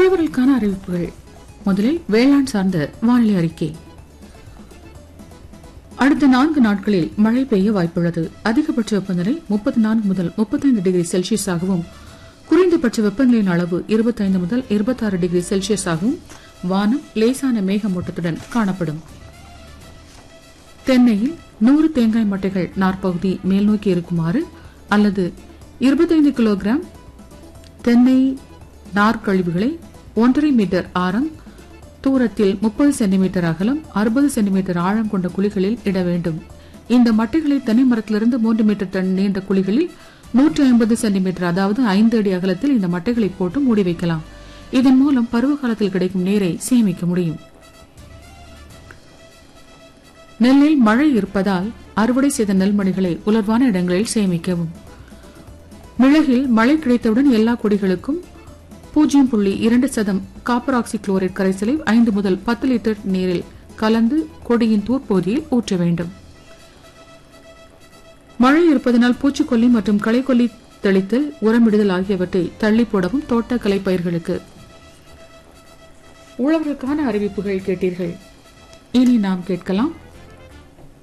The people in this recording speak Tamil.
உழவர்களுக்கான அறிவிப்புகள் முதலில் வேளாண் சார்ந்த வானிலை அறிக்கை அடுத்த நான்கு நாட்களில் மழை பெய்ய வாய்ப்புள்ளது அதிகபட்ச வெப்பநிலை முப்பத்தி நான்கு முதல் முப்பத்தைந்து டிகிரி செல்சியஸாகவும் குறைந்தபட்ச வெப்பநிலையின் அளவு இருபத்தைந்து முதல் இருபத்தாறு டிகிரி செல்சியஸாகவும் வானம் லேசான மேகமூட்டத்துடன் காணப்படும் தென்னையில் நூறு தேங்காய் மட்டைகள் நாற்பகுதி மேல்நோக்கி இருக்குமாறு அல்லது இருபத்தைந்து கிலோகிராம் தென்னை நார்க்கழிவுகளை ஒன்றரை மீட்டர் ஆரம் தூரத்தில் முப்பது சென்டிமீட்டர் அகலம் அறுபது சென்டிமீட்டர் ஆழம் கொண்ட குழிகளில் இட வேண்டும் இந்த மட்டைகளை தென்னை மரத்திலிருந்து மூன்று மீட்டர் டன் நீண்ட குழிகளில் நூற்றி ஐம்பது சென்டிமீட்டர் அதாவது ஐந்து அடி அகலத்தில் இந்த மட்டைகளை போட்டு மூடி வைக்கலாம் இதன் மூலம் பருவ காலத்தில் கிடைக்கும் நீரை சேமிக்க முடியும் நெல்லில் மழை இருப்பதால் அறுவடை செய்த நெல்மணிகளை உலர்வான இடங்களில் சேமிக்கவும் மிளகில் மழை கிடைத்தவுடன் எல்லா கொடிகளுக்கும் பூஜ்ஜியம் புள்ளி இரண்டு சதம் காப்பர் ஆக்சி குளோரைட் கரைசலை ஐந்து முதல் பத்து லிட்டர் நீரில் கலந்து கொடியின் தூர்ப்பகுதியில் ஊற்ற வேண்டும் மழை இருப்பதனால் பூச்சிக்கொல்லி மற்றும் களைக்கொல்லி தெளித்தல் உரமிடுதல் ஆகியவற்றை தள்ளி போடவும் தோட்டக்கலை பயிர்களுக்கு உழவர்களுக்கான அறிவிப்புகள் கேட்டீர்கள் இனி நாம் கேட்கலாம்